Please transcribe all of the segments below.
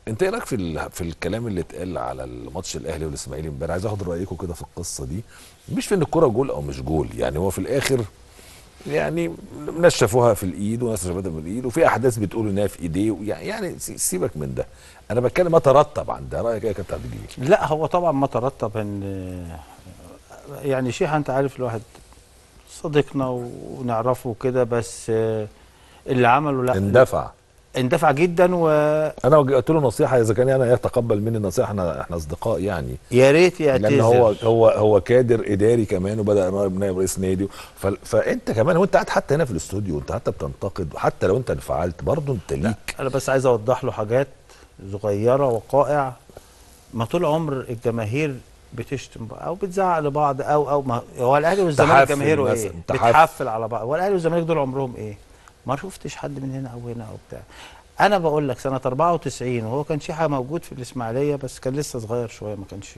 انت ايه رايك في ال... في الكلام اللي اتقال على الماتش الاهلي والاسماعيلي امبارح عايز اخد رايكم كده في القصه دي مش في ان الكره جول او مش جول يعني هو في الاخر يعني ناس شافوها في الايد وناس شافوها في الايد وفي احداث بتقول انها في ايديه يعني يعني سي- سيبك من ده انا بتكلم ما ترتب عن ده رايك ايه يا كابتن عبد الجليل لا هو طبعا ما ترتب ان يعني شيحة انت عارف الواحد صديقنا ونعرفه كده بس آه، اللي عمله لا اندفع اندفع جدا ويا انا قلت له نصيحه اذا كان يعني يتقبل مني النصيحه احنا احنا اصدقاء يعني ريت يعتذر لان هو هو هو كادر اداري كمان وبدا نائب نائب رئيس نادي ف... فانت كمان وانت قاعد حتى هنا في الاستوديو انت حتى بتنتقد حتى لو انت انفعلت برضه انت ليك انا بس عايز اوضح له حاجات صغيره وقائع ما طول عمر الجماهير بتشتم بعض او بتزعق لبعض او او ما هو الاهلي والزمالك تحفل جماهيره ايه؟ مثلاً، تحفل. بتحفل على بعض هو الاهلي والزمالك دول عمرهم ايه؟ ما شفتش حد من هنا او هنا او بتاع انا بقول لك سنه 94 وهو كان شيحه موجود في الاسماعيليه بس كان لسه صغير شويه ما كانش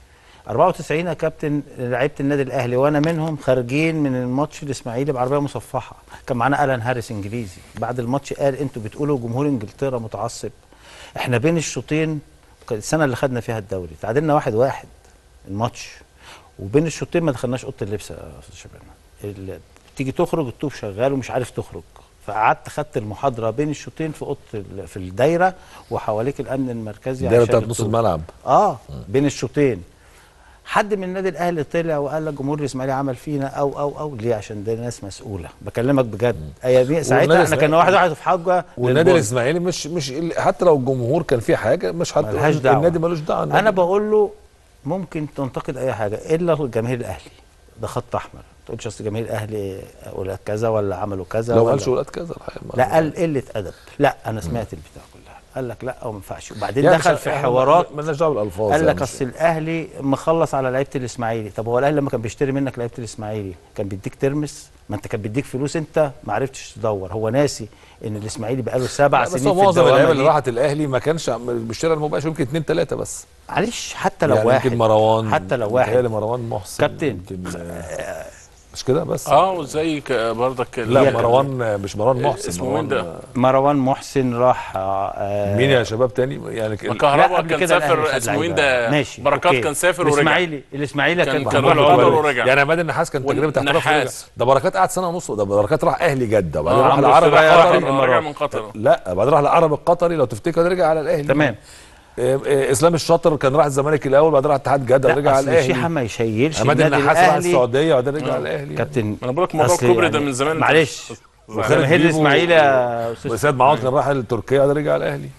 94 يا كابتن لعيبه النادي الاهلي وانا منهم خارجين من الماتش الاسماعيلي بعربيه مصفحه كان معانا الان هاريس انجليزي بعد الماتش قال انتوا بتقولوا جمهور انجلترا متعصب احنا بين الشوطين كانت السنه اللي خدنا فيها الدوري تعادلنا واحد واحد الماتش وبين الشوطين ما دخلناش اوضه اللبس يا استاذ شباب ال- تيجي تخرج الطوب شغال ومش عارف تخرج فقعدت خدت المحاضره بين الشوطين في اوضه ال- في الدايره وحواليك الامن المركزي الدايره عشان بتاعت نص الطوب. الملعب اه بين الشوطين حد من النادي الاهلي طلع وقال لك جمهور الاسماعيلي عمل فينا او او او ليه عشان ده ناس مسؤوله بكلمك بجد ايامي ساعتها احنا كان الإسماعيلي- واحد واحد في حاجه والنادي للبن. الاسماعيلي مش مش حتى لو الجمهور كان فيه حاجه مش حتى ملهاش دعوة. النادي ملوش دعوه انا بقول له ممكن تنتقد اي حاجه الا الجماهير الاهلي ده خط احمر ما تقولش اصل جماهير الاهلي ولاد كذا ولا عملوا كذا لو ولا قالش ولاد كذا الحقيقة ما- لا قال قله ادب لا انا سمعت البتاع كلها قال لك لا وما ينفعش وبعدين يعني دخل مش- في إحنا حوارات مالناش دعوه بالالفاظ قال يعني لك مش- اصل الاهلي مخلص على لعيبه الاسماعيلي طب هو الاهلي لما كان بيشتري منك لعيبه الاسماعيلي كان بيديك ترمس ما انت كان بيديك فلوس انت ما عرفتش تدور هو ناسي ان الاسماعيلي بقاله سبع لا، بس سنين هو في معظم اللعيبه الدوامه اللي دي راحت الاهلي ما كانش عم- بالشراء المباشر يمكن اثنين ثلاثه بس معلش حتى لو يعني واحد يمكن مروان حتى لو واحد متهيألي مروان محسن كابتن. يمكن آه، مش كده بس اه وزي ك- برضك لا هي- مروان مش مروان محسن اسمه مروان مين ده؟ مروان محسن راح آه مين يا شباب تاني يعني ك- لا، كهربا قبل كان كده الأهلي سافر خد اسمه مين لعيبة. ده ماشي بركات أوكي. كان سافر ورجع الاسماعيلي الاسماعيلي كان- كان كان كان راح قطر ورجع. يعني عماد النحاس كان تجربه احتراف ورجع والنحاس. ده بركات قعد سنه ونص ده بركات راح اهلي جده وبعدين آه، راح عمرو العرب السولية راح- القطري رجع من قطر لا بعدين راح العرب القطري لو تفتكر رجع على الاهلي تمام آه، آه، اسلام الشاطر كان راح الزمالك الاول بعدين راح اتحاد جده ورجع لا على اصل شيحه الاهلي ما يشيلش عماد النادي النحاس راح الاهلي السعوديه وبعدين رجع آه. على الاهلي كابتن انا بقول لك موضوع أصل الكوبري ده يعني من زمان معلش وخالد جماهير بيبو الاسماعيلي يا استاذ وسيد معوض كان راح لتركيا وبعدين رجع على الاهلي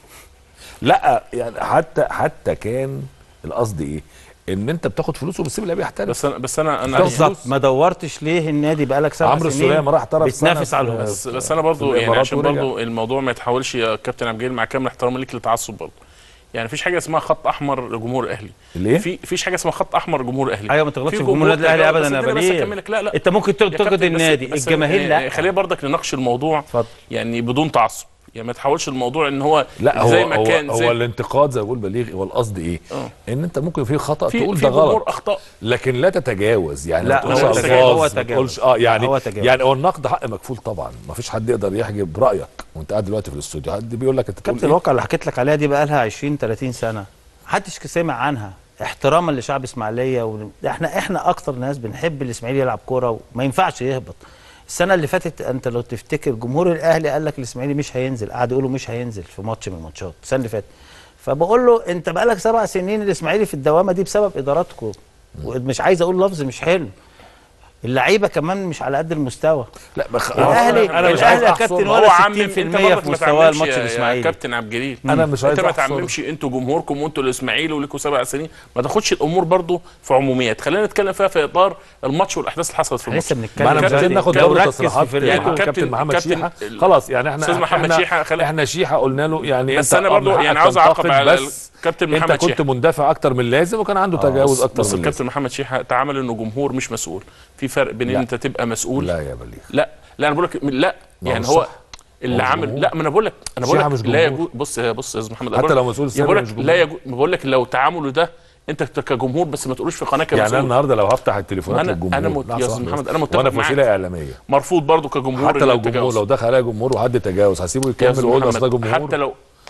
لا يعني حتى حتى كان القصد ايه ان انت بتاخد فلوس وبتسيب اللعيب يحترف بس انا بس انا انا بالظبط ما دورتش ليه النادي بقالك سبع عمرو سنين السوليه ما راح احترف سنة بتنافس في- على الهبوط بس بس انا برضو في يعني الإمارات عشان ورجع. برضو الموضوع ما يتحولش يا كابتن عبد الجليل مع كامل احترامي ليك للتعصب برضو يعني مفيش حاجه اسمها خط احمر لجمهور الاهلي ليه؟ في فيش حاجه اسمها خط احمر لجمهور الاهلي ايوه ما تغلطش في في جمهور النادي الاهلي بس ابدا يا اديني بس بليغ اكملك لا لا انت ممكن يا تنتقد كابتن بس- النادي بس الجماهير يعني لا خلينا برضك نناقش الموضوع اتفضل يعني بدون تعصب يعني ما تحولش الموضوع ان هو لا هو زي ما هو, كان هو زي الانتقاد زي ما بقول بليغ هو القصد ايه؟ آه. ان انت ممكن في خطا في تقول في ده جمهور غلط اخطاء لكن لا تتجاوز يعني لا، ما تقولش هو الفاظ تجاوز، هو ما تجاوز. تقولش اه يعني هو تجاوز. يعني هو النقد حق مكفول طبعا ما فيش حد يقدر يحجب رايك وانت قاعد دلوقتي في الاستوديو حد بيقول لك انت بتقول كابتن إيه؟ الواقع اللي حكيت لك عليها دي بقى لها 20 30 سنه محدش سمع عنها احتراما لشعب اسماعيليه و... احنا احنا اكتر ناس بنحب الاسماعيلي يلعب كوره وما ينفعش يهبط السنه اللي فاتت انت لو تفتكر جمهور الاهلي قال لك الاسماعيلي مش هينزل قعد يقولوا مش هينزل في ماتش من الماتشات السنه اللي فاتت فبقول له انت بقالك سبع سنين الاسماعيلي في الدوامه دي بسبب اداراتكم ومش عايز اقول لفظ مش حلو اللعيبه كمان مش على قد المستوى لا بخ... الاهلي أنا مش عايز الاهلي يا أحصر. كابتن هو ولا 60% عمم انت في برضك ما مستوى تعممش الماتش يا- يا الاسماعيلي كابتن عبد الجليل أنا مش عايز انت ما أحصر. تعممش انتوا جمهوركم وانتوا الاسماعيلي وليكوا سبع سنين ما تاخدش الامور برضو في عموميات خلينا نتكلم فيها في اطار الماتش والاحداث اللي حصلت في احنا الماتش لسه ما بنتكلم انا مش كابتن- عايزين ناخد كابتن دوري ركز في تصريحات فرقته. يعني كابتن كابتن- محمد كابتن شيحه ال- خلاص يعني احنا أستاذ محمد احنا شيحة خلي- احنا شيحه قلنا له يعني بس انت انا برضو من يعني حقك عاوز اعقب تنتقد على بس الكابتن انت محمد كنت شيحة. مندفع اكتر من اللازم وكان عنده تجاوز اكتر بص من الكابتن اللازم محمد شيحه تعامل انه جمهور مش مسؤول في فرق بين ان لا. انت تبقى مسؤول لا يا بليغ لا لا انا بقول لك لا ما هو يعني مش هو صح. اللي هو مش عامل جمهور. لا ما انا بقول لك انا بقول شيحة لك مش لا جمهور. يجوز بص بص يا استاذ محمد حتى أنا لو بقول- مسؤول يا السر بقول مش لك جمهور. لا يجوز بقول لك لو تعامله ده انت كجمهور بس ما تقولوش في قناه يعني انا كمسؤول النهارده لو هفتح التليفونات أنا- للجمهور أنا مت- لحظة يا أستاذ واحدة محمد، بس. أنا متفق وانا في معاك. وسيله اعلاميه مرفوض برضو كجمهور حتى لو إنك جمهور تجاوز. لو دخل عليا جمهور وحد تجاوز هسيبه يا يكمل أستاذ ويقول محمد، اصل ده جمهور حتى لو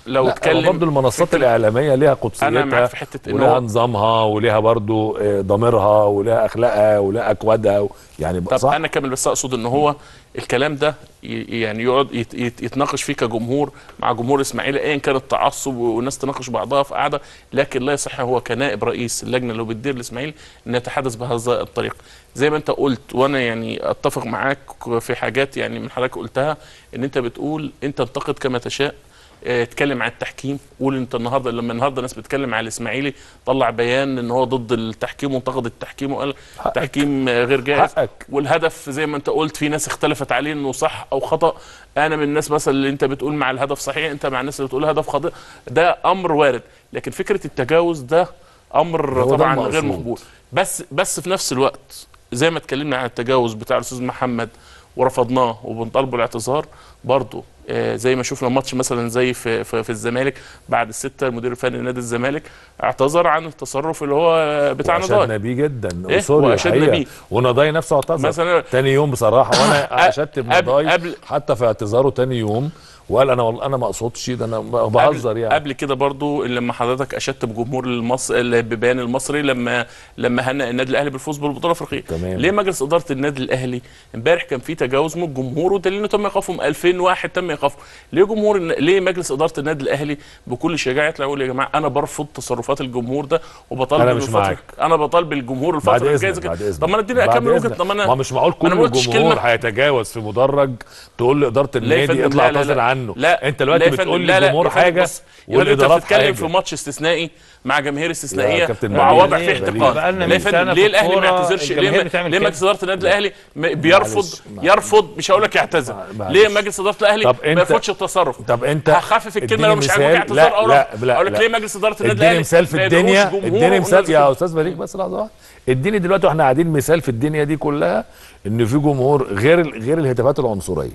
لو لا اتكلم برضه المنصات فكرة- الاعلاميه ليها انا قدسيتها معاك في حته ان ولها هو نظامها وليها برضه آه، ضميرها ولها اخلاقها ولها اكوادها و- يعني طب صح انا كامل بس اقصد ان هو الكلام ده ي- يعني يقعد يت- يت- يتناقش فيه كجمهور مع جمهور اسماعيلي ايا كان التعصب والناس تناقش بعضها في قعده لكن لا يصح هو كنائب رئيس اللجنه اللي بتدير الاسماعيلي ان يتحدث بهذا الطريقه زي ما انت قلت وانا يعني اتفق معاك في حاجات يعني من حضرتك قلتها ان انت بتقول انت انتقد كما تشاء اه، اتكلم عن التحكيم قول انت النهارده لما النهارده الناس بتتكلم على الاسماعيلي طلع بيان ان هو ضد التحكيم وانتقد التحكيم وقال حقك. التحكيم اه، غير جائز حقك والهدف زي ما انت قلت في ناس اختلفت عليه انه صح او خطا انا من الناس مثلا اللي انت بتقول مع الهدف صحيح انت مع الناس اللي بتقول هدف خاطئ ده امر وارد لكن فكره التجاوز ده امر هو ده طبعا المقصود. غير مقبول بس بس في نفس الوقت زي ما اتكلمنا عن التجاوز بتاع الاستاذ محمد ورفضناه وبنطالبه الاعتذار برضه آه، زي ما شفنا ماتش مثلا زي في في, في الزمالك بعد الستة المدير الفني لنادي الزمالك اعتذر عن التصرف اللي هو بتاع نضاي واشدنا بيه جدا إيه؟ سوري وأشدنا الحقيقة. بيه. ونضاي نفسه اعتذر مثلا تاني يوم بصراحه وانا اشدت قبل- بنضاي قبل- حتى في اعتذاره تاني يوم وقال انا والله انا ما اقصدش ده انا بهزر قبل, يعني قبل كده برضو لما حضرتك اشدت بجمهور المصري ببيان المصري لما لما هنأ النادي الاهلي بالفوز بالبطوله الافريقيه تمام. ليه مجلس اداره النادي الاهلي امبارح كان في تجاوز من الجمهور ودليل انه تم ايقافهم 2000 واحد تم ايقافهم ليه جمهور الن- ليه مجلس اداره النادي الاهلي بكل شجاعه يطلع يقول يا جماعه انا برفض تصرفات الجمهور ده وبطالب أنا إن مش الفترة- معاك. انا بطالب الجمهور بعد الفتره الجايه اذنك زي بعد كده اذنك طب ما انا اديني بعد اكمل وجهه إذنك. طب انا ما مش معقول أنا كل ما قلتش الجمهور كلمة. هيتجاوز في مدرج تقول لاداره لا يا النادي فندم، اطلع لا، لا، اعتذر لا. عنه لا انت لا دلوقتي يا فندم، بتقول لا، لا، للجمهور يا فندم، حاجه بص، يا فندم، انت والادارات بتتكلم حاجه في ماتش استثنائي مع جماهير استثنائيه كابتن مع بليغ. وضع فيه بليغ. احتقان بقالنا ليه يا 100 سنة فندم في ليه الاهلي ما الكورة يعتذرش الجماهير ليه بتعمل ليه كده. مجلس اداره النادي الاهلي م- بيرفض معلش. يرفض مش هقول لك يعتذر معلش. ليه مجلس اداره الاهلي طب ما انت- يرفضش التصرف طب انت هخفف الكلمه اديني لو مش عاجبك مثال. اعتذار لا، او لا، لا، اقول لك لا. ليه مجلس اداره النادي اديني الاهلي مثال في ما يدعوش الدنيا جمهوره اديني مثال والناس يا كده؟ استاذ بليغ بس لحظه واحده اديني دلوقتي واحنا قاعدين مثال في الدنيا دي كلها ان في جمهور غير ال- غير الهتافات العنصريه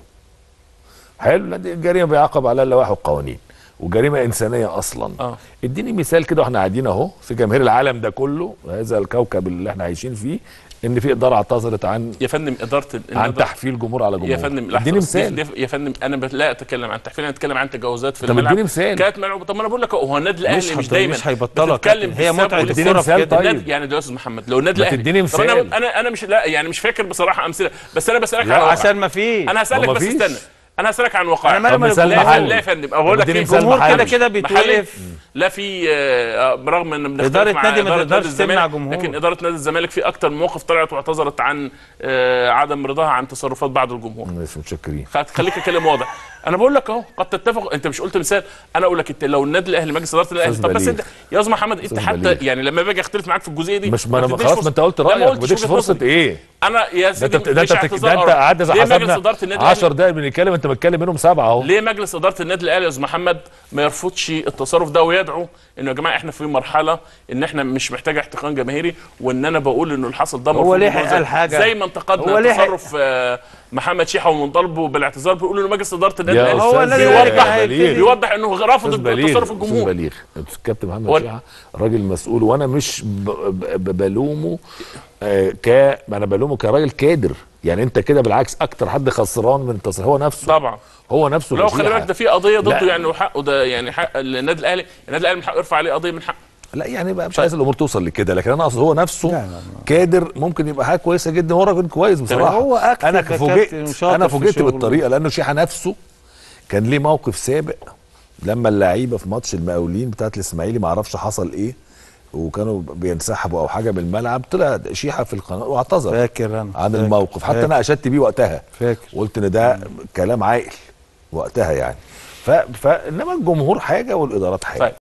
حلو لا دي جريمه بيعاقب عليها اللوائح والقوانين وجريمه انسانيه اصلا اه اديني مثال كده واحنا قاعدين اهو في جماهير العالم ده كله هذا الكوكب اللي احنا عايشين فيه ان في اداره اعتذرت عن يا فندم اداره عن الإدارة- تحفيل جمهور على جمهور يا فندم لحظة اديني بس، مثال دي- دي- يا فندم انا بت- لا اتكلم عن تحفيل انا اتكلم عن تجاوزات في طب الملعب اديني مثال. كانت ملعوبه طب ما انا بقول لك هو النادي الاهلي مش مش, هت- دايما مش هيبطلها بتتكلم كابتن. هي بالسبب متعة والسبب. اديني الكرة مثال في كده. طيب. النادي يعني ده يا استاذ محمد لو النادي ما الاهلي تديني طب انا مثال. انا انا مش لا يعني مش فاكر بصراحه امثله بس انا بسالك لا، عن واقع. عشان ما فيش انا هسالك ما بس فيش. استنى انا هسالك عن واقع أنا مالي طب مال مثال لا يا فندم- محلي لا يا فندم اقول لك اديني في مثال الجمهور محلي. كده كده محلي بيتوقف لا في آه، برغم ان بنختلف إدارة مع نادي ما إدارة تقدرش نادي تمنع الزمالك، جمهور. لكن اداره نادي الزمالك في اكتر من موقف طلعت واعتذرت عن آه، عدم رضاها عن تصرفات بعض الجمهور مش متشكرين خليك اتكلم واضح انا بقول لك اهو قد تتفق انت مش قلت مثال انا اقول لك انت لو النادي الاهلي مجلس اداره الاهلي أستاذ طب بس بليغ. انت يا استاذ محمد انت أستاذ حتى بليغ. يعني لما باجي اختلف معاك في الجزئيه دي مش ما انا تديش خلاص فرصة. ما انت قلت لا، رايك ما ما قلتش اديتش وجهة فرصه نظري. ايه انا يا ده سيدي انت ده مش انت اعتذار ده انت أرض. قاعد زي ليه مجلس حسبنا اداره النادي 10 الاهلي دقايق بنتكلم انت بتتكلم منهم سبعه اهو ليه مجلس اداره النادي الاهلي يا استاذ محمد ما يرفضش التصرف ده ويدعو انه يا جماعه احنا في مرحله ان احنا مش محتاج احتقان جماهيري وان انا بقول انه اللي حصل ده هو مرفوض لحق بالمنظر. قال حاجة. زي ما انتقدنا هو لحق. تصرف آه، محمد شيحه ومنطلبه بالاعتذار بيقول انه مجلس اداره النادي يا الاهلي هو أستاذ النادي بليغ. الأهلي هيبتدي- بليغ. بيوضح انه رافض استاذ بليغ تصرف استاذ الجمهور بليغ الكابتن محمد هو- شيحه راجل مسؤول وانا مش ب... ب... بلومه آه ك ما انا بلومه كراجل كادر يعني انت كده بالعكس اكتر حد خسران من تصريح هو نفسه طبعا هو نفسه لو اللي خلي شيحة. بالك ده في قضيه ضده لا. يعني وحقه ده يعني حق النادي الاهلي النادي الاهلي من حقه يرفع عليه قضيه من حقه لا يعني بقى مش عايز الامور توصل لكده لكن انا اقصد هو نفسه لا، لا، لا. كادر ممكن يبقى حاجه كويسه جدا هو راجل كويس بصراحه هو أكتف انا يا كابتن فوجئت وشاطر انا في فوجئت شغله. بالطريقه لانه شيحه نفسه كان ليه موقف سابق لما اللعيبه في ماتش المقاولين بتاعت الاسماعيلي ما اعرفش حصل ايه وكانوا بينسحبوا او حاجه من الملعب طلع شيحه في القناه واعتذر فاكر انا عن فاكر. الموقف حتى فاكر. انا اشدت بيه وقتها فاكر قلت ان ده كلام عاقل وقتها يعني ف... فانما الجمهور حاجه والادارات حاجه طيب